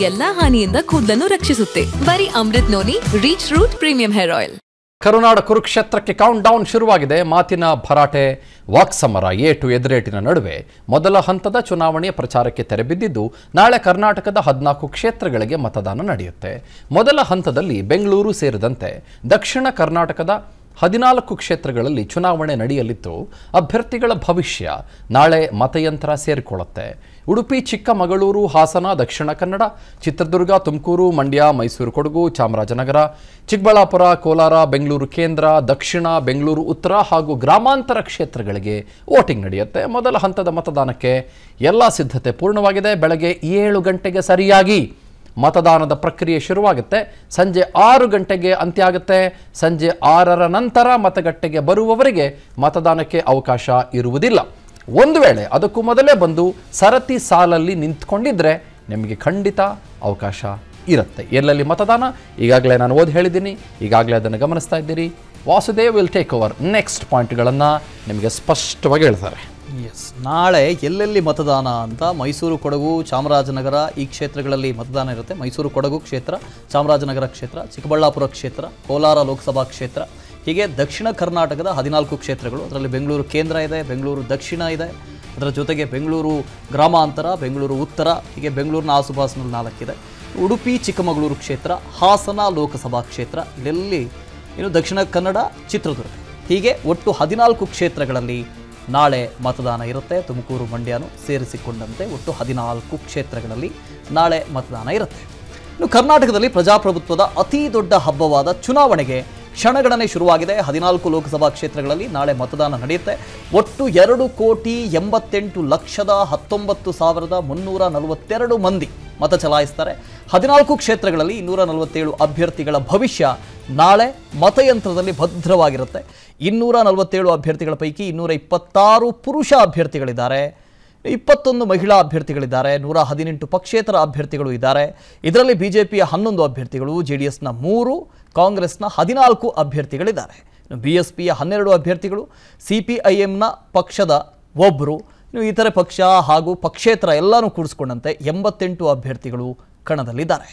ಎಲ್ಲಾ ಹಾನಿಯಿಂದ ಕೂದಲನ್ನು ರಕ್ಷಿಸುತ್ತೆ ಬರೀ Amrit Noni reach root premium hair oil ಕರುನಾಡ ಕುರುಕ್ಷೇತ್ರಕ್ಕೆ ಕೌಂಟ್ ಡೌನ್ ಶುರುವಾಗಿದೆ ಮಾತಿನ ಭರಾಟೆ ವಾಕ್ಸಮರ ಏಟು ಎದುರೇಟಿನ ನಡುವೆ ಮೊದಲ ಹಂತದ ಚುನಾವಣೆಯ ಪ್ರಚಾರಕ್ಕೆ ತೆರೆಬಿದ್ದಿದ್ದು ನಾಳೆ ಕರ್ನಾಟಕದ ಹದಿನಾಲ್ಕು ಕ್ಷೇತ್ರಗಳಿಗೆ ಮತದಾನ ನಡೆಯುತ್ತೆ ಮೊದಲ ಹಂತದಲ್ಲಿ ಬೆಂಗಳೂರು ಸೇರಿದಂತೆ ದಕ್ಷಿಣ ಕರ್ನಾಟಕದ ಹದಿನಾಲ್ಕು ಕ್ಷೇತ್ರಗಳಲ್ಲಿ ಚುನಾವಣೆ ನಡೆಯಲಿದ್ದು ಅಭ್ಯರ್ಥಿಗಳ ಭವಿಷ್ಯ ನಾಳೆ ಮತಯಂತ್ರ ಸೇರಿಕೊಳ್ಳುತ್ತೆ ಉಡುಪಿ ಚಿಕ್ಕಮಗಳೂರು ಹಾಸನ ದಕ್ಷಿಣ ಕನ್ನಡ ಚಿತ್ರದುರ್ಗ ತುಮಕೂರು ಮಂಡ್ಯ ಮೈಸೂರು ಕೊಡಗು ಚಾಮರಾಜನಗರ ಚಿಕ್ಕಬಳ್ಳಾಪುರ ಕೋಲಾರ ಬೆಂಗಳೂರು ಕೇಂದ್ರ ದಕ್ಷಿಣ ಬೆಂಗಳೂರು ಉತ್ತರ ಹಾಗೂ ಗ್ರಾಮಾಂತರ ಕ್ಷೇತ್ರಗಳಿಗೆ ವೋಟಿಂಗ್ ನಡೆಯುತ್ತೆ ಮೊದಲ ಹಂತದ ಮತದಾನಕ್ಕೆ ಎಲ್ಲ ಸಿದ್ಧತೆ ಪೂರ್ಣವಾಗಿದೆ ಬೆಳಗ್ಗೆ ಏಳು ಗಂಟೆಗೆ ಸರಿಯಾಗಿ ಮತದಾನದ ಪ್ರಕ್ರಿಯೆ ಶುರುವಾಗುತ್ತೆ ಸಂಜೆ ಆರು ಗಂಟೆಗೆ ಅಂತ್ಯ ಆಗುತ್ತೆ ಸಂಜೆ ಆರರ ನಂತರ ಮತಗಟ್ಟೆಗೆ ಬರುವವರಿಗೆ ಮತದಾನಕ್ಕೆ ಅವಕಾಶ ಇರುವುದಿಲ್ಲ ಒಂದು ವೇಳೆ ಅದಕ್ಕೂ ಮೊದಲೇ ಬಂದು ಸರತಿ ಸಾಲಲ್ಲಿ ನಿಂತ್ಕೊಂಡಿದ್ರೆ ನಿಮಗೆ ಖಂಡಿತ ಅವಕಾಶ ಇರುತ್ತೆ ಎಲ್ಲೆಲ್ಲಿ ಮತದಾನ ಈಗಾಗಲೇ ನಾನು ಓದಿ ಹೇಳಿದ್ದೀನಿ ಈಗಾಗಲೇ ಅದನ್ನು ಗಮನಿಸ್ತಾ ಇದ್ದೀರಿ Vasudev will take over next ಪಾಯಿಂಟ್ಗಳನ್ನು ನಿಮಗೆ ಸ್ಪಷ್ಟವಾಗಿ ಹೇಳ್ತಾರೆ ಎಸ್ ನಾಳೆ ಎಲ್ಲೆಲ್ಲಿ ಮತದಾನ ಅಂತ ಮೈಸೂರು ಕೊಡಗು ಚಾಮರಾಜನಗರ ಈ ಕ್ಷೇತ್ರಗಳಲ್ಲಿ ಮತದಾನ ಇರುತ್ತೆ ಮೈಸೂರು ಕೊಡಗು ಕ್ಷೇತ್ರ ಚಾಮರಾಜನಗರ ಕ್ಷೇತ್ರ ಚಿಕ್ಕಬಳ್ಳಾಪುರ ಕ್ಷೇತ್ರ ಕೋಲಾರ ಲೋಕಸಭಾ ಕ್ಷೇತ್ರ ಹೀಗೆ ದಕ್ಷಿಣ ಕರ್ನಾಟಕದ ಹದಿನಾಲ್ಕು ಕ್ಷೇತ್ರಗಳು ಅದರಲ್ಲಿ ಬೆಂಗಳೂರು ಕೇಂದ್ರ ಇದೆ ಬೆಂಗಳೂರು ದಕ್ಷಿಣ ಇದೆ ಅದರ ಜೊತೆಗೆ ಬೆಂಗಳೂರು ಗ್ರಾಮಾಂತರ ಬೆಂಗಳೂರು ಉತ್ತರ ಹೀಗೆ ಬೆಂಗಳೂರಿನ ಆಸುಪಾಸಿನಲ್ಲಿ ನಾಲ್ಕಿದೆ ಉಡುಪಿ ಚಿಕ್ಕಮಗಳೂರು ಕ್ಷೇತ್ರ ಹಾಸನ ಲೋಕಸಭಾ ಕ್ಷೇತ್ರ ಇಲ್ಲೆಲ್ಲಿ ಇನ್ನು ದಕ್ಷಿಣ ಕನ್ನಡ ಚಿತ್ರದುರ್ಗ ಹೀಗೆ ಒಟ್ಟು ಹದಿನಾಲ್ಕು ಕ್ಷೇತ್ರಗಳಲ್ಲಿ ನಾಳೆ ಮತದಾನ ಇರುತ್ತೆ ತುಮಕೂರು ಮಂಡ್ಯನು ಸೇರಿಸಿಕೊಂಡಂತೆ ಒಟ್ಟು ಹದಿನಾಲ್ಕು ಕ್ಷೇತ್ರಗಳಲ್ಲಿ ನಾಳೆ ಮತದಾನ ಇರುತ್ತೆ ಇನ್ನು ಕರ್ನಾಟಕದಲ್ಲಿ ಪ್ರಜಾಪ್ರಭುತ್ವದ ಅತಿ ದೊಡ್ಡ ಹಬ್ಬವಾದ ಚುನಾವಣೆಗೆ ಕ್ಷಣಗಣನೆ ಶುರುವಾಗಿದೆ ಹದಿನಾಲ್ಕು ಲೋಕಸಭಾ ಕ್ಷೇತ್ರಗಳಲ್ಲಿ ನಾಳೆ ಮತದಾನ ನಡೆಯುತ್ತೆ ಒಟ್ಟು ಎರಡು ಕೋಟಿ ಎಂಬತ್ತೆಂಟು ಲಕ್ಷದ ಹತ್ತೊಂಬತ್ತು ಸಾವಿರದ ಮುನ್ನೂರ ನಲವತ್ತೆರಡು ಮಂದಿ ಮತ ಚಲಾಯಿಸ್ತಾರೆ ಹದಿನಾಲ್ಕು ಕ್ಷೇತ್ರಗಳಲ್ಲಿ ಇನ್ನೂರ ನಲವತ್ತೇಳು ಅಭ್ಯರ್ಥಿಗಳ ಭವಿಷ್ಯ ನಾಳೆ ಮತಯಂತ್ರದಲ್ಲಿ ಭದ್ರವಾಗಿರುತ್ತೆ ಇನ್ನೂರ ನಲವತ್ತೇಳು ಅಭ್ಯರ್ಥಿಗಳ ಪೈಕಿ ಇನ್ನೂರ ಇಪ್ಪತ್ತಾರು ಪುರುಷ ಅಭ್ಯರ್ಥಿಗಳಿದ್ದಾರೆ ಇಪ್ಪತ್ತೊಂದು ಮಹಿಳಾ ಅಭ್ಯರ್ಥಿಗಳಿದ್ದಾರೆ ನೂರ ಹದಿನೆಂಟು ಪಕ್ಷೇತರ ಅಭ್ಯರ್ಥಿಗಳು ಇದ್ದಾರೆ ಇದರಲ್ಲಿ ಬಿಜೆಪಿಯ ಹನ್ನೊಂದು ಅಭ್ಯರ್ಥಿಗಳು ಜೆ ಡಿ ಎಸ್ನ ಮೂರು ಕಾಂಗ್ರೆಸ್ನ ಹದಿನಾಲ್ಕು ಅಭ್ಯರ್ಥಿಗಳಿದ್ದಾರೆ ಬಿ ಎಸ್ ಪಿಯ ಹನ್ನೆರಡು ಅಭ್ಯರ್ಥಿಗಳು ಸಿ ಪಿ ಐ ಎಮ್ನ ಪಕ್ಷದ ಒಬ್ಬರು ಇನ್ನು ಇತರೆ ಪಕ್ಷ ಹಾಗೂ ಪಕ್ಷೇತರ ಎಲ್ಲನೂ ಕೂಡಿಸ್ಕೊಂಡಂತೆ ಎಂಬತ್ತೆಂಟು ಅಭ್ಯರ್ಥಿಗಳು ಕಣದಲ್ಲಿದ್ದಾರೆ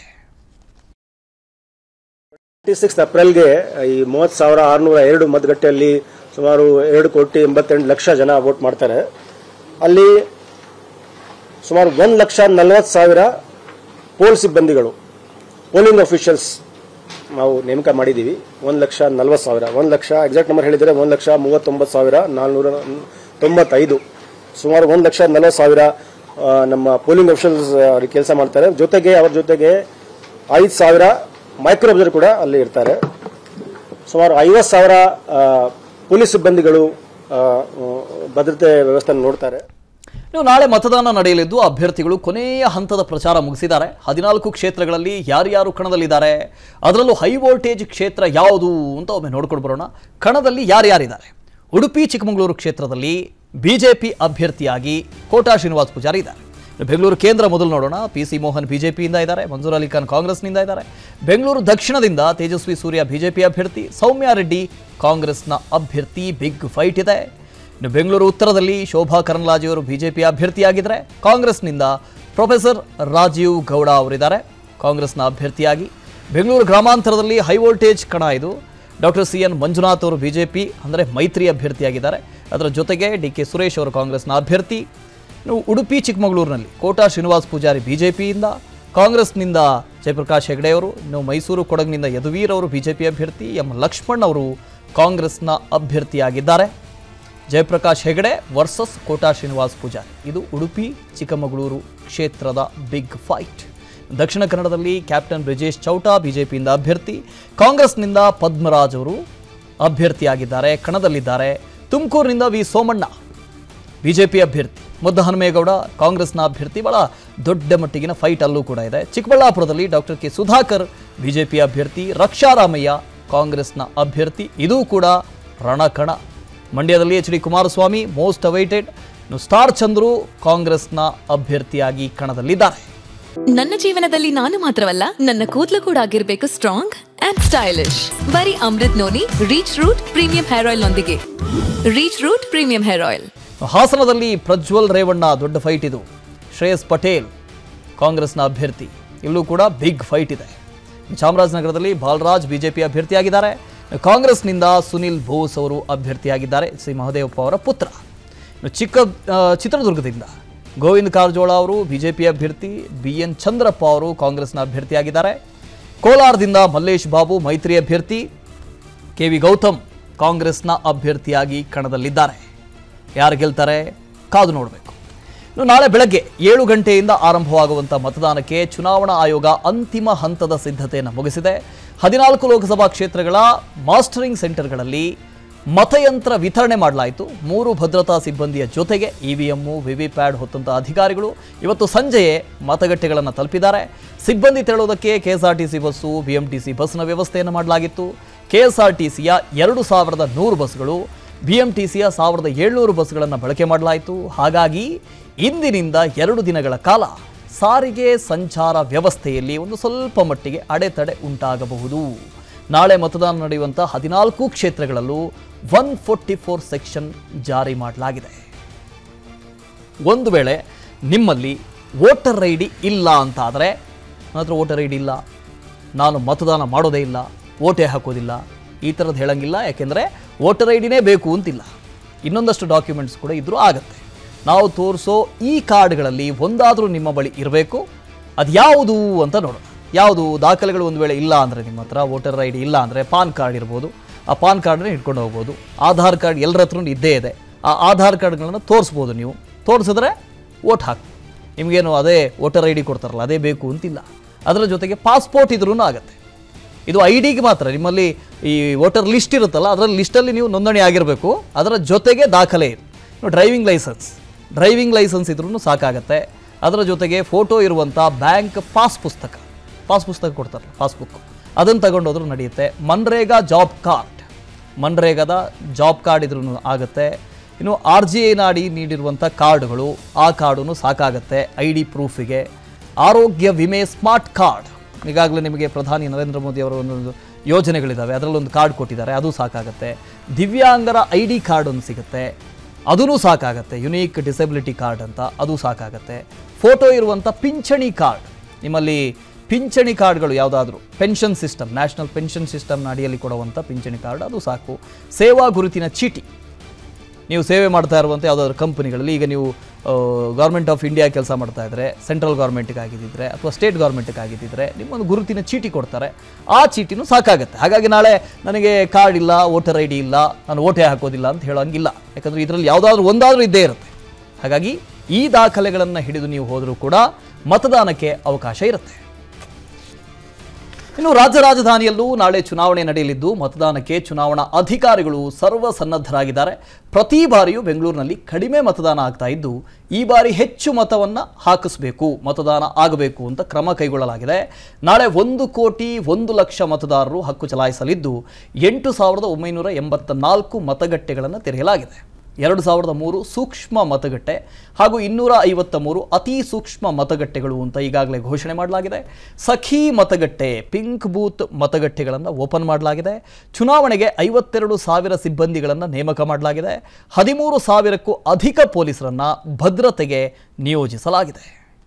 ಟ್ವೆಂಟಿ ಸಿಕ್ಸ್ ಏಪ್ರಿಲ್ಗೆ ಈ ಮೂವತ್ತು ಸಾವಿರ ಆರುನೂರ ಎರಡು ಮತಗಟ್ಟೆಯಲ್ಲಿ ಸುಮಾರು ಎರಡು ಕೋಟಿ ಎಂಬತ್ತೆಂಟು ಲಕ್ಷ ಜನ ವೋಟ್ ಮಾಡ್ತಾರೆ ಅಲ್ಲಿ ಸುಮಾರು ಒಂದು ಲಕ್ಷ ನಲವತ್ತು ಸಾವಿರ ಪೋಲ್ ಸಿಬ್ಬಂದಿಗಳು ಪೋಲಿಂಗ್ ಅಫಿಷಿಯಲ್ಸ್ ನಾವು ನೇಮಕ ಮಾಡಿದ್ದೀವಿ ಒಂದು ಲಕ್ಷ ನಲವತ್ತು ಸಾವಿರ ಒಂದು ಲಕ್ಷ ಎಕ್ಸಾಕ್ಟ್ ನಂಬರ್ ಹೇಳಿದರೆ ಒಂದು ಲಕ್ಷ ಮೂವತ್ತೊಂಬತ್ತು ಸಾವಿರ ನಾಲ್ನೂರ ತೊಂಬತ್ತೈದು ಸುಮಾರು ಒಂದು ಲಕ್ಷ ನಲವತ್ತು ಸಾವಿರ ಆ, ನಮ್ಮ ಪೋಲಿಂಗ್ ಅಫಿಷಿಯಲ್ಸ್ ಅವ್ರಿಗೆ ಕೆಲಸ ಮಾಡ್ತಾರೆ ಜೊತೆಗೆ ಅವ್ರ ಜೊತೆಗೆ ಐದು ಸಾವಿರ ಮೈಕ್ರೋ ಅಬ್ಸರ್ವರ್ ಕೂಡ ಅಲ್ಲಿ ಇರ್ತಾರೆ ಸುಮಾರು ಐವತ್ತು ಸಾವಿರ ಆ, ಪೊಲೀಸ್ ಸಿಬ್ಬಂದಿಗಳು ಆ, ಭದ್ರತೆ ವ್ಯವಸ್ಥೆ ನೋಡ್ತಾರೆ ಇನ್ನು ನಾಳೆ ಮತದಾನ ನಡೆಯಲಿದ್ದು ಅಭ್ಯರ್ಥಿಗಳು ಕೊನೆಯ ಹಂತದ ಪ್ರಚಾರ ಮುಗಿಸಿದ್ದಾರೆ ಹದಿನಾಲ್ಕು ಕ್ಷೇತ್ರಗಳಲ್ಲಿ ಯಾರ್ಯಾರು ಕಣದಲ್ಲಿದ್ದಾರೆ ಅದರಲ್ಲೂ ಹೈ ವೋಲ್ಟೇಜ್ ಕ್ಷೇತ್ರ ಯಾವುದು ಅಂತ ಒಮ್ಮೆ ನೋಡ್ಕೊಂಡು ಬರೋಣ ಕಣದಲ್ಲಿ ಯಾರ್ಯಾರಿದ್ದಾರೆ ಉಡುಪಿ ಚಿಕ್ಕಮಗಳೂರು ಕ್ಷೇತ್ರದಲ್ಲಿ ಬಿಜೆಪಿ ಅಭ್ಯರ್ಥಿಯಾಗಿ ಕೋಟಾ ಶ್ರೀನಿವಾಸ್ ಪೂಜಾರಿ ಇದ್ದಾರೆ ಇನ್ನು ಬೆಂಗಳೂರು ಕೇಂದ್ರ ಮೊದಲು ನೋಡೋಣ ಪಿ ಸಿ ಮೋಹನ್ ಬಿಜೆಪಿಯಿಂದ ಇದ್ದಾರೆ ಮಂಜೂರ್ ಅಲಿ ಖಾನ್ ಕಾಂಗ್ರೆಸ್ನಿಂದ ಇದ್ದಾರೆ ಬೆಂಗಳೂರು ದಕ್ಷಿಣದಿಂದ ತೇಜಸ್ವಿ ಸೂರ್ಯ ಬಿಜೆಪಿ ಅಭ್ಯರ್ಥಿ ಸೌಮ್ಯ ರೆಡ್ಡಿ ಕಾಂಗ್ರೆಸ್ನ ಅಭ್ಯರ್ಥಿ ಬಿಗ್ ಫೈಟ್ ಇದೆ ಇನ್ನು ಬೆಂಗಳೂರು ಉತ್ತರದಲ್ಲಿ ಶೋಭಾ ಕರಂದ್ಲಾಜೆಯವರು ಬಿಜೆಪಿ ಅಭ್ಯರ್ಥಿಯಾಗಿದ್ದರೆ ಕಾಂಗ್ರೆಸ್ನಿಂದ ಪ್ರೊಫೆಸರ್ ರಾಜೀವ್ ಗೌಡ ಅವರಿದ್ದಾರೆ ಕಾಂಗ್ರೆಸ್ನ ಅಭ್ಯರ್ಥಿಯಾಗಿ ಬೆಂಗಳೂರು ಗ್ರಾಮಾಂತರದಲ್ಲಿ ಹೈ ವೋಲ್ಟೇಜ್ ಕಣ ಇದು ಡಾಕ್ಟರ್ ಸಿ ಎನ್ ಮಂಜುನಾಥ್ ಅವರು ಬಿಜೆಪಿ ಅಂದರೆ ಮೈತ್ರಿ ಅಭ್ಯರ್ಥಿಯಾಗಿದ್ದಾರೆ ಅದರ ಜೊತೆಗೆ ಡಿ ಕೆ ಸುರೇಶ್ ಅವರು ಕಾಂಗ್ರೆಸ್ನ ಅಭ್ಯರ್ಥಿ ಇನ್ನು ಉಡುಪಿ ಚಿಕ್ಕಮಗಳೂರಿನಲ್ಲಿ ಕೋಟಾ ಶ್ರೀನಿವಾಸ್ ಪೂಜಾರಿ ಬಿಜೆಪಿಯಿಂದ ಕಾಂಗ್ರೆಸ್ನಿಂದ ಜಯಪ್ರಕಾಶ್ ಹೆಗಡೆ ಅವರು ಇನ್ನು ಮೈಸೂರು ಕೊಡಗಿನಿಂದ ಯದುವೀರ್ ಅವರು ಬಿಜೆಪಿ ಅಭ್ಯರ್ಥಿ ಎಂ ಲಕ್ಷ್ಮಣ್ ಅವರು ಕಾಂಗ್ರೆಸ್ನ ಅಭ್ಯರ್ಥಿಯಾಗಿದ್ದಾರೆ ಜಯಪ್ರಕಾಶ್ ಹೆಗಡೆ ವರ್ಸಸ್ ಕೋಟಾ ಶ್ರೀನಿವಾಸ್ ಪೂಜಾರಿ ಇದು ಉಡುಪಿ ಚಿಕ್ಕಮಗಳೂರು ಕ್ಷೇತ್ರದ ಬಿಗ್ ಫೈಟ್ ದಕ್ಷಿಣ ಕನ್ನಡದಲ್ಲಿ ಕ್ಯಾಪ್ಟನ್ ಬ್ರಿಜೇಶ್ ಚೌಟಾ ಬಿಜೆಪಿಯಿಂದ ಅಭ್ಯರ್ಥಿ ಕಾಂಗ್ರೆಸ್ನಿಂದ ಪದ್ಮರಾಜ್ ಅವರು ಅಭ್ಯರ್ಥಿಯಾಗಿದ್ದಾರೆ ಕಣದಲ್ಲಿದ್ದಾರೆ ತುಮಕೂರಿನಿಂದ ವಿ ಸೋಮಣ್ಣ ಬಿಜೆಪಿ ಅಭ್ಯರ್ಥಿ ಮುದ್ದಹನುಮೇಗೌಡ ಕಾಂಗ್ರೆಸ್ನ ಅಭ್ಯರ್ಥಿ ಬಹಳ ದೊಡ್ಡ ಮಟ್ಟಿಗಿನ ಫೈಟ್ ಅಲ್ಲೂ ಕೂಡ ಇದೆ ಚಿಕ್ಕಬಳ್ಳಾಪುರದಲ್ಲಿ ಡಾಕ್ಟರ್ ಕೆ ಸುಧಾಕರ್ ಬಿಜೆಪಿ ಅಭ್ಯರ್ಥಿ ರಕ್ಷಾರಾಮಯ್ಯ ಕಾಂಗ್ರೆಸ್ನ ಅಭ್ಯರ್ಥಿ ಇದೂ ಕೂಡ ರಣಕಣ ಮಂಡ್ಯದಲ್ಲಿ H D Kumaraswamy most awaited ಇನ್ನು ಸ್ಟಾರ್ ಚಂದ್ರು ಕಾಂಗ್ರೆಸ್ನ ಅಭ್ಯರ್ಥಿಯಾಗಿ ಕಣದಲ್ಲಿದ್ದಾರೆ ನನ್ನ ಜೀವನದಲ್ಲಿ ನಾನು ಮಾತ್ರವಲ್ಲ ನನ್ನ ಕೂದಲು ಕೂಡ ಆಗಿರ್ಬೇಕು ಸ್ಟ್ರಾಂಗ್ ಅಂಡ್ ಸ್ಟೈಲಿಶ್ ಬರೀ Amrit Noni reach root premium hair oil ನೊಂದಿಗೆ reach root premium hair oil ಹಾಸನದಲ್ಲಿ ಪ್ರಜ್ವಲ್ ರೇವಣ್ಣ ದೊಡ್ಡ ಫೈಟ್ ಇದು ಶ್ರೇಯಸ್ ಪಟೇಲ್ ಕಾಂಗ್ರೆಸ್ನ ಅಭ್ಯರ್ಥಿ ಇಲ್ಲೂ ಕೂಡ ಬಿಗ್ ಫೈಟ್ ಇದೆ ಚಾಮರಾಜನಗರದಲ್ಲಿ ಬಾಲರಾಜ್ ಬಿಜೆಪಿ ಅಭ್ಯರ್ಥಿಯಾಗಿದ್ದಾರೆ ಕಾಂಗ್ರೆಸ್ನಿಂದ ಸುನಿಲ್ ಬೋಸ್ ಅವರು ಅಭ್ಯರ್ಥಿಯಾಗಿದ್ದಾರೆ ಸಿ ಮಹದೇವಪ್ಪ ಅವರ ಪುತ್ರ ಇನ್ನು ಚಿಕ್ಕ ಆ, ಚಿತ್ರದುರ್ಗದಿಂದ ಗೋವಿಂದ ಕಾರಜೋಳ ಅವರು ಬಿಜೆಪಿ ಅಭ್ಯರ್ಥಿ ಬಿ ಎನ್ ಚಂದ್ರಪ್ಪ ಅವರು ಕಾಂಗ್ರೆಸ್ನ ಅಭ್ಯರ್ಥಿಯಾಗಿದ್ದಾರೆ ಕೋಲಾರದಿಂದ ಮಲ್ಲೇಶ್ ಬಾಬು ಮೈತ್ರಿ ಅಭ್ಯರ್ಥಿ ಕೆ ವಿ ಗೌತಮ್ ಕಾಂಗ್ರೆಸ್ನ ಅಭ್ಯರ್ಥಿಯಾಗಿ ಕಣದಲ್ಲಿದ್ದಾರೆ ಯಾರು ಗೆಲ್ತಾರೆ ಕಾದು ನೋಡಬೇಕು ಇನ್ನು ನಾಳೆ ಬೆಳಗ್ಗೆ ಏಳು ಗಂಟೆಯಿಂದ ಆರಂಭವಾಗುವಂಥ ಮತದಾನಕ್ಕೆ ಚುನಾವಣಾ ಆಯೋಗ ಅಂತಿಮ ಹಂತದ ಸಿದ್ಧತೆಯನ್ನು ಮುಗಿಸಿದೆ ಹದಿನಾಲ್ಕು ಲೋಕಸಭಾ ಕ್ಷೇತ್ರಗಳ ಮಾಸ್ಟರಿಂಗ್ ಸೆಂಟರ್ಗಳಲ್ಲಿ ಮತಯಂತ್ರ ವಿತರಣೆ ಮಾಡಲಾಯಿತು ಮೂರು ಭದ್ರತಾ ಸಿಬ್ಬಂದಿಯ ಜೊತೆಗೆ ಇವಿಎಮ್ಮು ವಿವಿಪ್ಯಾಡ್ ಹೊತ್ತಂತ ಅಧಿಕಾರಿಗಳು ಇವತ್ತು ಸಂಜೆಯೇ ಮತಗಟ್ಟೆಗಳನ್ನು ತಲುಪಿದ್ದಾರೆ ಸಿಬ್ಬಂದಿ ತೆರಳುವುದಕ್ಕೆ ಕೆಎಸ್ಆರ್ಟಿಸಿ ಬಸ್ಸು ಬಿಎಂಟಿಸಿ ಬಸ್ನ ವ್ಯವಸ್ಥೆಯನ್ನು ಮಾಡಲಾಗಿತ್ತು ಕೆಎಸ್ಆರ್ಟಿಸಿಯ ಎರಡು ಸಾವಿರದ ನೂರು ಬಸ್ಗಳು ಬಿಎಂಟಿಸಿಯ ಸಾವಿರದ ಏಳ್ನೂರು ಬಸ್ಗಳನ್ನು ಬಳಕೆ ಮಾಡಲಾಯಿತು ಹಾಗಾಗಿ ಇಂದಿನಿಂದ ಎರಡು ದಿನಗಳ ಕಾಲ ಸಾರಿಗೆ ಸಂಚಾರ ವ್ಯವಸ್ಥೆಯಲ್ಲಿ ಒಂದು ಸ್ವಲ್ಪ ಮಟ್ಟಿಗೆ ಅಡೆತಡೆ ಉಂಟಾಗಬಹುದು ನಾಳೆ ಮತದಾನ ನಡೆಯುವಂಥ ಹದಿನಾಲ್ಕು ಕ್ಷೇತ್ರಗಳಲ್ಲೂ ಒನ್ ಫೋರ್ಟಿ ಫೋರ್ ಸೆಕ್ಷನ್ ಜಾರಿ ಮಾಡಲಾಗಿದೆ ಒಂದು ವೇಳೆ ನಿಮ್ಮಲ್ಲಿ ವೋಟರ್ ಐ ಡಿ ಇಲ್ಲ ಅಂತ ಆದರೆ ನನ್ನ ಹತ್ರ ವೋಟರ್ ಐ ಡಿ ಇಲ್ಲ ನಾನು ಮತದಾನ ಮಾಡೋದೇ ಇಲ್ಲ ಓಟೇ ಹಾಕೋದಿಲ್ಲ ಈ ಥರದ್ದು ಹೇಳಂಗಿಲ್ಲ ಯಾಕೆಂದರೆ ವೋಟರ್ ಐ ಡಿನೇ ಬೇಕು ಅಂತಿಲ್ಲ ಇನ್ನೊಂದಷ್ಟು ಡಾಕ್ಯುಮೆಂಟ್ಸ್ ಕೂಡ ಇದ್ರೂ ಆಗುತ್ತೆ ನಾವು ತೋರಿಸೋ ಈ ಕಾರ್ಡ್ಗಳಲ್ಲಿ ಒಂದಾದರೂ ನಿಮ್ಮ ಬಳಿ ಇರಬೇಕು ಅದು ಯಾವುದು ಅಂತ ನೋಡೋಣ ಯಾವುದು ದಾಖಲೆಗಳು ಒಂದು ವೇಳೆ ಇಲ್ಲ ಅಂದರೆ ನಿಮ್ಮ ಹತ್ರ ವೋಟರ್ ಐ ಡಿ ಇಲ್ಲ ಅಂದರೆ ಪಾನ್ ಕಾರ್ಡ್ ಇರ್ಬೋದು ಆ ಪಾನ್ ಕಾರ್ಡನ್ನ ಇಟ್ಕೊಂಡು ಹೋಗ್ಬೋದು ಆಧಾರ್ ಕಾರ್ಡ್ ಎಲ್ಲರ ಹತ್ರ ಇದ್ದೇ ಇದೆ ಆ ಆಧಾರ್ ಕಾರ್ಡ್ಗಳನ್ನು ತೋರಿಸ್ಬೋದು ನೀವು ತೋರಿಸಿದ್ರೆ ವೋಟ್ ಹಾಕಿ ನಿಮಗೇನು ಅದೇ ವೋಟರ್ ಐ ಡಿ ಕೊಡ್ತಾರಲ್ಲ ಅದೇ ಬೇಕು ಅಂತಿಲ್ಲ ಅದರ ಜೊತೆಗೆ ಪಾಸ್ಪೋರ್ಟ್ ಇದ್ರೂ ಆಗುತ್ತೆ ಇದು ಐ ಡಿಗೆ ಮಾತ್ರ ನಿಮ್ಮಲ್ಲಿ ಈ ವೋಟರ್ ಲಿಸ್ಟ್ ಇರುತ್ತಲ್ಲ ಅದರ ಲಿಸ್ಟಲ್ಲಿ ನೀವು ನೋಂದಣಿ ಆಗಿರಬೇಕು ಅದರ ಜೊತೆಗೆ ದಾಖಲೆ ಇದೆ ಇನ್ನು ಡ್ರೈವಿಂಗ್ ಲೈಸೆನ್ಸ್ ಡ್ರೈವಿಂಗ್ ಲೈಸೆನ್ಸ್ ಇದ್ರೂ ಸಾಕಾಗತ್ತೆ ಅದರ ಜೊತೆಗೆ ಫೋಟೋ ಇರುವಂಥ ಬ್ಯಾಂಕ್ ಪಾಸ್ ಪುಸ್ತಕ ಪಾಸ್ ಪುಸ್ತಕ ಕೊಡ್ತಾರಲ್ಲ ಪಾಸ್ಬುಕ್ ಅದನ್ನು ತಗೊಂಡೋದ್ರೂ ನಡೆಯುತ್ತೆ ಮನ್ರೇಗಾ ಜಾಬ್ ಕಾರ್ಡ್ ಮನ್ರೇಗಾದ ಜಾಬ್ ಕಾರ್ಡ್ ಇದ್ರೂ ಆಗುತ್ತೆ ಇನ್ನು ಆರ್ ಜಿ ಐನ ಅಡಿ ನೀಡಿರುವಂಥ ಕಾರ್ಡ್ಗಳು ಆ ಕಾರ್ಡು ಸಾಕಾಗತ್ತೆ ಐ ಡಿ ಪ್ರೂಫಿಗೆ ಆರೋಗ್ಯ ವಿಮೆ ಸ್ಮಾರ್ಟ್ ಕಾರ್ಡ್ ಈಗಾಗಲೇ ನಿಮಗೆ ಪ್ರಧಾನಿ ನರೇಂದ್ರ ಮೋದಿ ಅವರ ಒಂದೊಂದು ಯೋಜನೆಗಳಿದ್ದಾವೆ ಅದರಲ್ಲೊಂದು ಕಾರ್ಡ್ ಕೊಟ್ಟಿದ್ದಾರೆ ಅದು ಸಾಕಾಗತ್ತೆ ದಿವ್ಯಾಂಗರ ಐ ಡಿ ಕಾರ್ಡ್ ಒಂದು ಸಿಗುತ್ತೆ ಅದೂ ಸಾಕಾಗತ್ತೆ ಯುನೀಕ್ ಡಿಸಬಿಲಿಟಿ ಕಾರ್ಡ್ ಅಂತ ಅದು ಸಾಕಾಗತ್ತೆ ಫೋಟೋ ಇರುವಂಥ ಪಿಂಚಣಿ ಕಾರ್ಡ್ ನಿಮ್ಮಲ್ಲಿ ಪಿಂಚಣಿ ಕಾರ್ಡ್ಗಳು ಯಾವುದಾದ್ರೂ ಪೆನ್ಷನ್ ಸಿಸ್ಟಮ್ ನ್ಯಾಷನಲ್ ಪೆನ್ಷನ್ ಸಿಸ್ಟಮ್ನ ಅಡಿಯಲ್ಲಿ ಕೊಡುವಂಥ ಪಿಂಚಣಿ ಕಾರ್ಡ್ ಅದು ಸಾಕು ಸೇವಾ ಗುರುತಿನ ಚೀಟಿ ನೀವು ಸೇವೆ ಮಾಡ್ತಾ ಇರುವಂಥ ಯಾವುದಾದ್ರೂ ಕಂಪನಿಗಳಲ್ಲಿ ಈಗ ನೀವು ಗೌರ್ಮೆಂಟ್ ಆಫ್ ಇಂಡಿಯಾ ಕೆಲಸ ಮಾಡ್ತಾ ಇದ್ದರೆ ಸೆಂಟ್ರಲ್ ಗೌರ್ಮೆಂಟ್ಗೆ ಆಗಿದ್ದಿದ್ರೆ ಅಥವಾ ಸ್ಟೇಟ್ ಗೌರ್ಮೆಂಟ್ಗೆ ಆಗಿದ್ದಿದ್ರೆ ನಿಮ್ಮೊಂದು ಗುರುತಿನ ಚೀಟಿ ಕೊಡ್ತಾರೆ ಆ ಚೀಟಿನೂ ಸಾಕಾಗುತ್ತೆ ಹಾಗಾಗಿ ನಾಳೆ ನನಗೆ ಕಾರ್ಡ್ ಇಲ್ಲ ವೋಟರ್ ಐ ಡಿ ಇಲ್ಲ ನಾನು ಓಟೇ ಹಾಕೋದಿಲ್ಲ ಅಂತ ಹೇಳೋಂಗಿಲ್ಲ ಯಾಕಂದರೆ ಇದರಲ್ಲಿ ಯಾವುದಾದ್ರೂ ಒಂದಾದರೂ ಇದ್ದೇ ಇರುತ್ತೆ ಹಾಗಾಗಿ ಈ ದಾಖಲೆಗಳನ್ನು ಹಿಡಿದು ನೀವು ಹೋದರೂ ಕೂಡ ಮತದಾನಕ್ಕೆ ಅವಕಾಶ ಇರುತ್ತೆ ಇನ್ನು ರಾಜ್ಯ ರಾಜಧಾನಿಯಲ್ಲೂ ನಾಳೆ ಚುನಾವಣೆ ನಡೆಯಲಿದ್ದು ಮತದಾನಕ್ಕೆ ಚುನಾವಣಾ ಅಧಿಕಾರಿಗಳು ಸರ್ವ ಸನ್ನದ್ಧರಾಗಿದ್ದಾರೆ ಪ್ರತಿ ಬಾರಿಯೂ ಬೆಂಗಳೂರಿನಲ್ಲಿ ಕಡಿಮೆ ಮತದಾನ ಆಗ್ತಾ ಇದ್ದು ಈ ಬಾರಿ ಹೆಚ್ಚು ಮತವನ್ನ ಹಾಕಿಸಬೇಕು ಮತದಾನ ಆಗಬೇಕು ಅಂತ ಕ್ರಮ ಕೈಗೊಳ್ಳಲಾಗಿದೆ ನಾಳೆ ಒಂದು ಕೋಟಿ ಒಂದು ಲಕ್ಷ ಮತದಾರರು ಹಕ್ಕು ಚಲಾಯಿಸಲಿದ್ದು ಎಂಟು ಸಾವಿರದ ಒಂಬೈನೂರ ಎಂಬತ್ತ ನಾಲ್ಕು ಮತಗಟ್ಟೆಗಳನ್ನು ತೆರೆಯಲಾಗಿದೆ ಎರಡು ಸಾವಿರದ ಮೂರು ಸೂಕ್ಷ್ಮ ಮತಗಟ್ಟೆ ಹಾಗೂ ಇನ್ನೂರ ಐವತ್ತ ಮೂರು ಅತಿ ಸೂಕ್ಷ್ಮ ಮತಗಟ್ಟೆಗಳು ಅಂತ ಈಗಾಗಲೇ ಘೋಷಣೆ ಮಾಡಲಾಗಿದೆ ಸಖಿ ಮತಗಟ್ಟೆ ಪಿಂಕ್ ಬೂತ್ ಮತಗಟ್ಟೆಗಳನ್ನು ಓಪನ್ ಮಾಡಲಾಗಿದೆ ಚುನಾವಣೆಗೆ ಐವತ್ತೆರಡು ಸಾವಿರ ಸಿಬ್ಬಂದಿಗಳನ್ನು ನೇಮಕ ಮಾಡಲಾಗಿದೆ ಹದಿಮೂರು ಸಾವಿರಕ್ಕೂ ಅಧಿಕ ಪೊಲೀಸರನ್ನು ಭದ್ರತೆಗೆ ನಿಯೋಜಿಸಲಾಗಿದೆ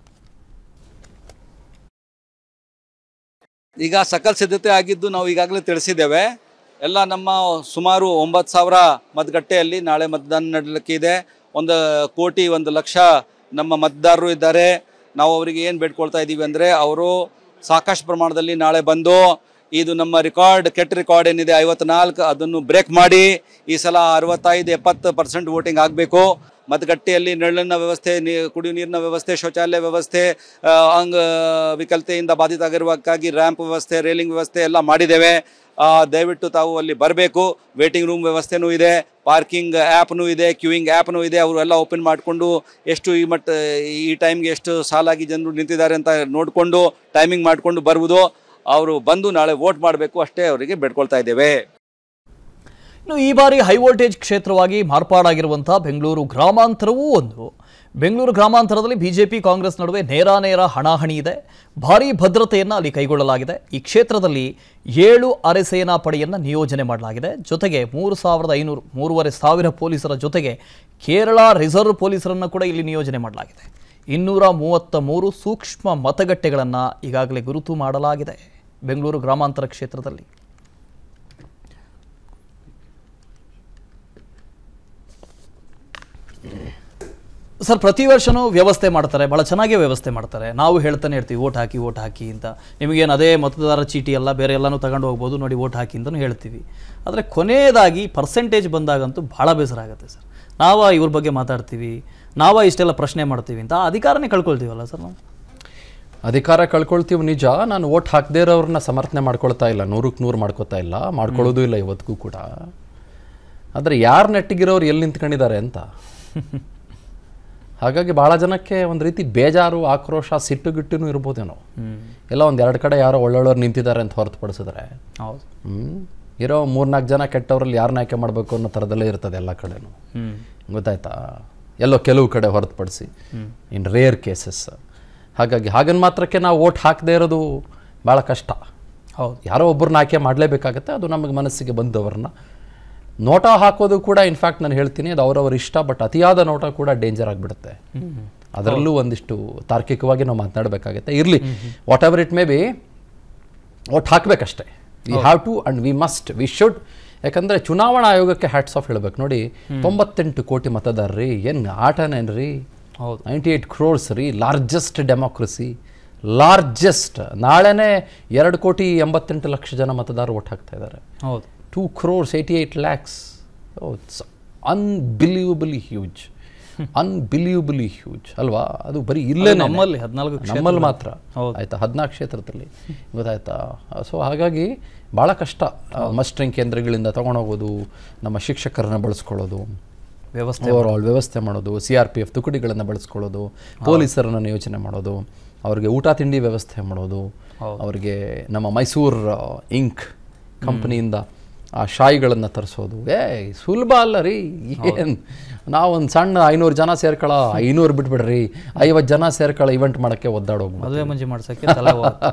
ಈಗ ಸಕಲ ಸಿದ್ಧತೆ ಆಗಿದ್ದು ನಾವು ಈಗಾಗಲೇ ತಿಳಿಸಿದ್ದೇವೆ ಎಲ್ಲ ನಮ್ಮ ಸುಮಾರು ಒಂಬತ್ತು ಸಾವಿರ ಮತಗಟ್ಟೆಯಲ್ಲಿ ನಾಳೆ ಮತದಾನ ನಡಲಿಕ್ಕೆ ಇದೆ ಒಂದು ಕೋಟಿ ಒಂದು ಲಕ್ಷ ನಮ್ಮ ಮತದಾರರು ಇದ್ದಾರೆ ನಾವು ಅವರಿಗೆ ಏನು ಬೇಡ್ಕೊಳ್ತಾ ಇದ್ದೀವಿ ಅಂದರೆ ಅವರು ಸಾಕಷ್ಟು ಪ್ರಮಾಣದಲ್ಲಿ ನಾಳೆ ಬಂದು ಇದು ನಮ್ಮ ರೆಕಾರ್ಡ್ ಕೆಟ್ಟ ರೆಕಾರ್ಡ್ ಏನಿದೆ ಐವತ್ನಾಲ್ಕು ಅದನ್ನು ಬ್ರೇಕ್ ಮಾಡಿ ಈ ಸಲ ಅರವತ್ತೈದು ಎಪ್ಪತ್ತು ಪರ್ಸೆಂಟ್ ವೋಟಿಂಗ್ ಆಗಬೇಕು ಮತಗಟ್ಟೆಯಲ್ಲಿ ನೆರಳಿನ ವ್ಯವಸ್ಥೆ ನೀ ಕುಡಿಯುವ ನೀರಿನ ವ್ಯವಸ್ಥೆ ಶೌಚಾಲಯ ವ್ಯವಸ್ಥೆ ಆ, ಅಂಗ ವಿಕಲತೆಯಿಂದ ಬಾಧಿತ ಆಗಿರುವಕ್ಕಾಗಿ ರ್ಯಾಂಪ್ ವ್ಯವಸ್ಥೆ ರೇಲಿಂಗ್ ವ್ಯವಸ್ಥೆ ಎಲ್ಲ ಮಾಡಿದ್ದೇವೆ ಆ, ದಯವಿಟ್ಟು ತಾವು ಅಲ್ಲಿ ಬರಬೇಕು ವೇಟಿಂಗ್ ರೂಮ್ ವ್ಯವಸ್ಥೆನೂ ಇದೆ ಪಾರ್ಕಿಂಗ್ ಆ್ಯಪ್ನೂ ಇದೆ ಕ್ಯೂಯಿಂಗ್ ಆ್ಯಪ್ನೂ ಇದೆ ಅವರು ಎಲ್ಲ ಓಪನ್ ಮಾಡಿಕೊಂಡು ಎಷ್ಟು ಈ ಮಟ್ಟ ಈ ಟೈಮ್ಗೆ ಎಷ್ಟು ಸಾಲಾಗಿ ಜನರು ನಿಂತಿದ್ದಾರೆ ಅಂತ ನೋಡಿಕೊಂಡು ಟೈಮಿಂಗ್ ಮಾಡಿಕೊಂಡು ಬರುವುದು ಅವರು ಬಂದು ನಾಳೆ ವೋಟ್ ಮಾಡಬೇಕು ಅಷ್ಟೇ ಅವರಿಗೆ ಬೇಡ್ಕೊಳ್ತಾ ಇದ್ದೇವೆ ಇನ್ನು ಈ ಬಾರಿ ಹೈ ವೋಲ್ಟೇಜ್ ಕ್ಷೇತ್ರವಾಗಿ ಮಾರ್ಪಾಡಾಗಿರುವಂಥ ಬೆಂಗಳೂರು ಗ್ರಾಮಾಂತರವೂ ಒಂದು ಬೆಂಗಳೂರು ಗ್ರಾಮಾಂತರದಲ್ಲಿ ಬಿಜೆಪಿ ಕಾಂಗ್ರೆಸ್ ನಡುವೆ ನೇರಾನೇರ ಹಣಾಹಣಿ ಇದೆ ಭಾರೀ ಭದ್ರತೆಯನ್ನು ಅಲ್ಲಿ ಕೈಗೊಳ್ಳಲಾಗಿದೆ ಈ ಕ್ಷೇತ್ರದಲ್ಲಿ ಏಳು ಅರೆ ಸೇನಾ ಪಡೆಯನ್ನು ನಿಯೋಜನೆ ಮಾಡಲಾಗಿದೆ ಜೊತೆಗೆ ಮೂರು ಸಾವಿರದ ಐನೂರು ಮೂರುವರೆ ಸಾವಿರ ಪೊಲೀಸರ ಜೊತೆಗೆ ಕೇರಳ ರಿಸರ್ವ್ ಪೊಲೀಸರನ್ನು ಕೂಡ ಇಲ್ಲಿ ನಿಯೋಜನೆ ಮಾಡಲಾಗಿದೆ ಇನ್ನೂರ ಮೂವತ್ತ ಮೂರು ಸೂಕ್ಷ್ಮ ಮತಗಟ್ಟೆಗಳನ್ನು ಈಗಾಗಲೇ ಗುರುತು ಮಾಡಲಾಗಿದೆ ಬೆಂಗಳೂರು ಗ್ರಾಮಾಂತರ ಕ್ಷೇತ್ರದಲ್ಲಿ ಸರ್ ಪ್ರತಿ ವರ್ಷನೂ ವ್ಯವಸ್ಥೆ ಮಾಡ್ತಾರೆ ಭಾಳ ಚೆನ್ನಾಗೇ ವ್ಯವಸ್ಥೆ ಮಾಡ್ತಾರೆ ನಾವು ಹೇಳ್ತಾನೆ ಇರ್ತೀವಿ ಓಟ್ ಹಾಕಿ ಓಟ್ ಹಾಕಿ ಅಂತ ನಿಮಗೇನು ಅದೇ ಮತದಾರ ಚೀಟಿ ಎಲ್ಲ ಬೇರೆ ಎಲ್ಲನೂ ತಗೊಂಡು ಹೋಗ್ಬೋದು ನೋಡಿ ಓಟ್ ಹಾಕಿ ಅಂತಲೂ ಹೇಳ್ತೀವಿ ಆದರೆ ಕೊನೆಯದಾಗಿ ಪರ್ಸೆಂಟೇಜ್ ಬಂದಾಗಂತೂ ಭಾಳ ಬೇಸರ ಆಗುತ್ತೆ ಸರ್ ನಾವ ಇವ್ರ ಬಗ್ಗೆ ಮಾತಾಡ್ತೀವಿ ನಾವ ಇಷ್ಟೆಲ್ಲ ಪ್ರಶ್ನೆ ಮಾಡ್ತೀವಿ ಅಂತ ಆ ಅಧಿಕಾರನೇ ಕಳ್ಕೊಳ್ತೀವಲ್ಲ ಸರ್ ನಾವು ಅಧಿಕಾರ ಕಳ್ಕೊಳ್ತೀವಿ ನಿಜ ನಾನು ಓಟ್ ಹಾಕದೇ ಇರೋರನ್ನ ಸಮರ್ಥನೆ ಮಾಡ್ಕೊಳ್ತಾ ಇಲ್ಲ ನೂರಕ್ಕೆ ನೂರು ಮಾಡ್ಕೊತಾ ಇಲ್ಲ ಮಾಡ್ಕೊಳ್ಳೋದು ಇಲ್ಲ ಇವತ್ತಿಗೂ ಕೂಡ ಆದರೆ ಯಾರು ನೆಟ್ಟಿಗಿರೋರು ಎಲ್ಲಿ ನಿಂತ್ಕೊಂಡಿದ್ದಾರೆ ಅಂತ ಹಾಗಾಗಿ ಭಾಳ ಜನಕ್ಕೆ ಒಂದು ರೀತಿ ಬೇಜಾರು ಆಕ್ರೋಶ ಸಿಟ್ಟು ಗಿಟ್ಟುನೂ ಇರ್ಬೋದೇನೋ ಎಲ್ಲ ಒಂದು ಎರಡು ಕಡೆ ಯಾರೋ ಒಳ್ಳೊಳ್ಳೋರು ನಿಂತಿದ್ದಾರೆ ಅಂತ ಹೊರತುಪಡಿಸಿದ್ರೆ ಹೌದು ಹ್ಮ್. ಇರೋ ಮೂರ್ನಾಲ್ಕು ಜನ ಕೆಟ್ಟವರಲ್ಲಿ ಯಾರನ್ನ ಆಯ್ಕೆ ಮಾಡಬೇಕು ಅನ್ನೋ ಥರದಲ್ಲೇ ಇರ್ತದೆ ಎಲ್ಲ ಕಡೆನೂ ಹ್ಞೂ ಗೊತ್ತಾಯ್ತಾ ಎಲ್ಲೋ ಕೆಲವು ಕಡೆ ಹೊರತುಪಡಿಸಿ ಇನ್ ರೇರ್ ಕೇಸಸ್ ಹಾಗಾಗಿ ಹಾಗನ್ ಮಾತ್ರಕ್ಕೆ ನಾವು ಓಟ್ ಹಾಕದೇ ಇರೋದು ಭಾಳ ಕಷ್ಟ ಹೌದು ಯಾರೋ ಒಬ್ಬರನ್ನ ಆಯ್ಕೆ ಮಾಡಲೇಬೇಕಾಗತ್ತೆ ಅದು ನಮಗೆ ಮನಸ್ಸಿಗೆ ಬಂದವ್ರನ್ನ ನೋಟ ಹಾಕೋದು ಕೂಡ ಇನ್ಫ್ಯಾಕ್ಟ್ ನಾನು ಹೇಳ್ತೀನಿ ಅದು ಅವರವರ ಇಷ್ಟ ಬಟ್ ಅತಿಯಾದ ನೋಟ ಕೂಡ ಡೇಂಜರ್ ಆಗಿಬಿಡುತ್ತೆ ಅದರಲ್ಲೂ ಒಂದಿಷ್ಟು ತಾರ್ಕಿಕವಾಗಿ ನಾವು ಮಾತನಾಡಬೇಕಾಗತ್ತೆ ಇರಲಿ whatever it may be ಒಟ್ಟು ಹಾಕಬೇಕಷ್ಟೇ we have to and we must we should ಯಾಕಂದರೆ ಚುನಾವಣಾ ಆಯೋಗಕ್ಕೆ ಹ್ಯಾಟ್ಸ್ ಆಫ್ ಹೇಳಬೇಕು ನೋಡಿ ತೊಂಬತ್ತೆಂಟು ಕೋಟಿ ಮತದಾರರಿ ಏನು ಆಟನೇನ್ರಿ ಹೌದು ನೈಂಟಿ ಏಯ್ಟ್ ಕ್ರೋರ್ಸ್ ರೀ ಲಾರ್ಜೆಸ್ಟ್ ಡೆಮೋಕ್ರಸಿ ಲಾರ್ಜೆಸ್ಟ್ ನಾಳೆನೇ ಎರಡು ಕೋಟಿ ಎಂಬತ್ತೆಂಟು ಲಕ್ಷ ಜನ ಮತದಾರರು ಓಟ್ ಹಾಕ್ತಾ ಇದ್ದಾರೆ ಹೌದು two crores eighty eight lakhs it's unbelievably huge unbelievably huge ಅಲ್ವಾ ಅದು ಬರೀ ಇಲ್ಲೇ ನಮ್ಮಲ್ಲಿ ಹದಿನಾಲ್ಕು ನಮ್ಮಲ್ಲಿ ಮಾತ್ರ ಹೌದು. ಆಯ್ತಾ ಹದಿನಾಲ್ಕು ಕ್ಷೇತ್ರದಲ್ಲಿ ಗೊತ್ತಾಯ್ತಾ ಸೊ ಹಾಗಾಗಿ ಭಾಳ ಕಷ್ಟ ಮಸ್ಟ್ರಿಂಗ್ ಕೇಂದ್ರಗಳಿಂದ ತೊಗೊಂಡೋಗೋದು ನಮ್ಮ ಶಿಕ್ಷಕರನ್ನ ಬಳಸ್ಕೊಳ್ಳೋದು ವ್ಯವಸ್ಥೆ ಓವರ್ ಆಲ್ ವ್ಯವಸ್ಥೆ ಮಾಡೋದು ಸಿ ಆರ್ ಪಿ ಎಫ್ ತುಕಡಿಗಳನ್ನು ಬಳಸ್ಕೊಳ್ಳೋದು ಪೊಲೀಸರನ್ನು ನಿಯೋಜನೆ ಮಾಡೋದು ಅವರಿಗೆ ಊಟ ತಿಂಡಿ ವ್ಯವಸ್ಥೆ ಮಾಡೋದು ಅವರಿಗೆ ನಮ್ಮ ಮೈಸೂರು ಇಂಕ್ ಕಂಪ್ನಿಯಿಂದ ಆ ಶಾಯಿಗಳನ್ನು ತರಿಸೋದು ಏ ಸುಲಭ ಅಲ್ಲ ರೀ ಏನು ನಾವೊಂದು ಸಣ್ಣ ಐನೂರು ಜನ ಸೇರ್ಕೊಳ್ಳೋ ಐನೂರು ಬಿಟ್ಬಿಡ್ರಿ ಐವತ್ತು ಜನ ಸೇರ್ಕೊಳ್ಳೋ ಇವೆಂಟ್ ಮಾಡೋಕ್ಕೆ ಒದ್ದಾಡೋಗ್ಬೋದು ಮದುವೆ ಮುಂಜಿ ಮಾಡ್ಸೋಕ್ಕೆ ತಲೆ ಹೋಗುತ್ತೆ.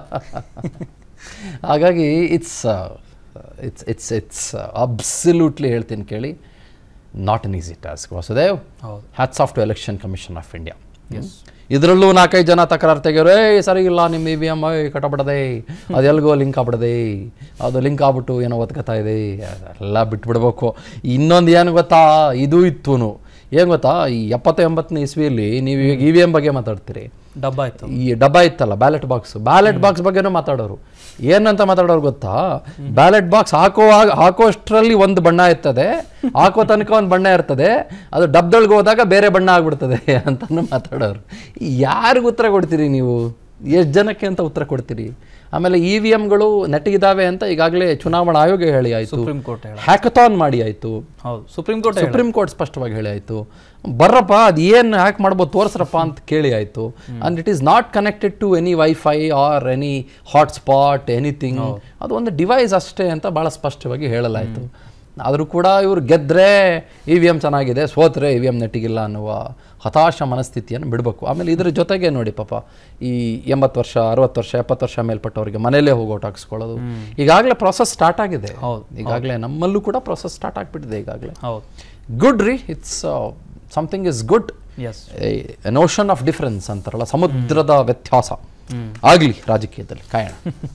ಹಾಗಾಗಿ it's it's it's it's absolutely ಹೇಳ್ತೀನಿ ಕೇಳಿ not an easy task Vasudev ಹೌದು. Hats off to election commission of India ಇದರಲ್ಲೂ ನಾಲ್ಕೈದು ಜನ ತಕರಾರು ತೆಗೆಯೋರು ಏಯ್ ಸರಿ ಇಲ್ಲ ನಿಮ್ಮ ಇ ವಿ ಎಮ್ ಕಟ್ಟಬಿಡದೆ ಅದು ಎಲ್ಗೋ ಲಿಂಕ್ ಆಗ್ಬಿಡದೆ ಅದು ಲಿಂಕ್ ಆಗ್ಬಿಟ್ಟು ಏನೋ ಒತ್ಕೊತಾ ಇದೆ ಎಲ್ಲ ಬಿಟ್ಬಿಡ್ಬೇಕು ಇನ್ನೊಂದು ಏನು ಗೊತ್ತಾ ಇದು ಇತ್ತು ಏನು ಗೊತ್ತಾ ಈ ಎಪ್ಪತ್ತು ಎಂಬತ್ತನೇ ಇಸ್ವಿಯಲ್ಲಿ ನೀವು ಈಗ ಇ ವಿ ಎಮ್ ಬಗ್ಗೆ ಮಾತಾಡ್ತೀರಿ ಡಬ್ಬ ಆಯ್ತು ಈ ಡಬ್ಬ ಇತ್ತಲ್ಲ ಬ್ಯಾಲೆಟ್ ಬಾಕ್ಸ್ ಬ್ಯಾಲೆಟ್ ಬಾಕ್ಸ್ ಬಗ್ಗೆನೂ ಮಾತಾಡೋರು ಏನಂತ ಮಾತಾಡೋರು ಗೊತ್ತಾ ಬ್ಯಾಲೆಟ್ ಬಾಕ್ಸ್ ಹಾಕುವಾಗ ಹಾಕೋಷ್ಟರಲ್ಲಿ ಒಂದು ಬಣ್ಣ ಇರ್ತದೆ ಹಾಕೋ ತನಕ ಒಂದು ಬಣ್ಣ ಇರ್ತದೆ ಅದು ಡಬ್ದೊಳಗೆ ಹೋದಾಗ ಬೇರೆ ಬಣ್ಣ ಆಗ್ಬಿಡ್ತದೆ ಅಂತಲೂ ಮಾತಾಡೋರು ಯಾರಿಗೂ ಉತ್ತರ ಕೊಡ್ತೀರಿ ನೀವು ಎಷ್ಟು ಜನಕ್ಕೆ ಅಂತ ಉತ್ತರ ಕೊಡ್ತೀರಿ ಆಮೇಲೆ ಇ ವಿ ಎಮ್ಗಳು ನೆಟ್ಟಿಗಿದ್ದಾವೆ ಅಂತ ಈಗಾಗಲೇ ಚುನಾವಣಾ ಆಯೋಗ ಹೇಳಿ ಆಯಿತು ಸುಪ್ರೀಂ ಕೋರ್ಟ್ ಹೇಳ ಹ್ಯಾಕಥಾನ್ ಮಾಡಿ ಆಯಿತು ಹೌದು ಸುಪ್ರೀಂ ಕೋರ್ಟ್ ಸುಪ್ರೀಂ ಕೋರ್ಟ್ ಸ್ಪಷ್ಟವಾಗಿ ಹೇಳಿ ಆಯಿತು ಬರ್ರಪ್ಪ ಅದು ಏನು ಹ್ಯಾಕ್ ಮಾಡ್ಬೋದು ತೋರಿಸ್ರಪ್ಪ ಅಂತ ಕೇಳಿ ಆಯಿತು and it is not connected to any wifi or any hotspot anything ಅದು ಒಂದು ಡಿವೈಸ್ ಅಷ್ಟೇ ಅಂತ ಭಾಳ ಸ್ಪಷ್ಟವಾಗಿ ಹೇಳಲಾಯಿತು ಆದರೂ ಕೂಡ ಇವರು ಗೆದ್ದರೆ ಇ ವಿ ಎಮ್ ಚೆನ್ನಾಗಿದೆ ಸೋತ್ರೆ ಇ ವಿ ಎಮ್ ನೆಟ್ಟಿಗಿಲ್ಲ ಅನ್ನುವ ಹತಾಶ ಮನಸ್ಥಿತಿಯನ್ನು ಬಿಡಬೇಕು ಆಮೇಲೆ ಇದ್ರ ಜೊತೆಗೆ ನೋಡಿ ಪಾಪ ಈ ಎಂಬತ್ತು ವರ್ಷ ಅರವತ್ತು ವರ್ಷ ಎಪ್ಪತ್ತು ವರ್ಷ ಮೇಲ್ಪಟ್ಟವರಿಗೆ ಮನೆಯಲ್ಲೇ ಹೋಗಿ ಓಟ್ ಹಾಕ್ಸ್ಕೊಳ್ಳೋದು ಈಗಾಗಲೇ ಪ್ರಾಸೆಸ್ ಸ್ಟಾರ್ಟ್ ಆಗಿದೆ ಹೌದು. ಈಗಾಗಲೇ ನಮ್ಮಲ್ಲೂ ಕೂಡ ಪ್ರಾಸೆಸ್ ಸ್ಟಾರ್ಟ್ ಆಗಿಬಿಟ್ಟಿದೆ ಈಗಾಗಲೇ ಹೌದು ಗುಡ್ ರೀ it's something is good as notion of difference ಅಂತಾರಲ್ಲ ಸಮುದ್ರದ ವ್ಯತ್ಯಾಸ ಆಗಲಿ ರಾಜಕೀಯದಲ್ಲಿ ಕಾಯೋಣ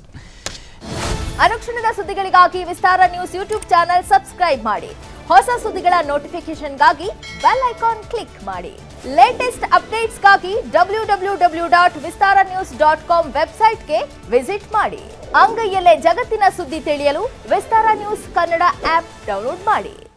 ಅನುಕ್ಷಣದ ಸುದ್ದಿಗಳಿಗಾಗಿ Vistara news YouTube channel subscribe ಮಾಡಿ ಹೊಸ ಸುದ್ದಿಗಳ ನೋಟಿಫಿಕೇಶನ್ಗಾಗಿ ಬೆಲ್ ಐಕಾನ್ ಕ್ಲಿಕ್ ಮಾಡಿ ಲೇಟೆಸ್ಟ್ ಅಪ್ಡೇಟ್ಸ್ಗಾಗಿ W W W dot Vistara news dot com ವೆಬ್ಸೈಟ್ಗೆ ವಿಸಿಟ್ ಮಾಡಿ ಅಂಗೈಯಲ್ಲೇ ಜಗತ್ತಿನ ಸುದ್ದಿ ತಿಳಿಯಲು Vistara news Kannada app download ಮಾಡಿ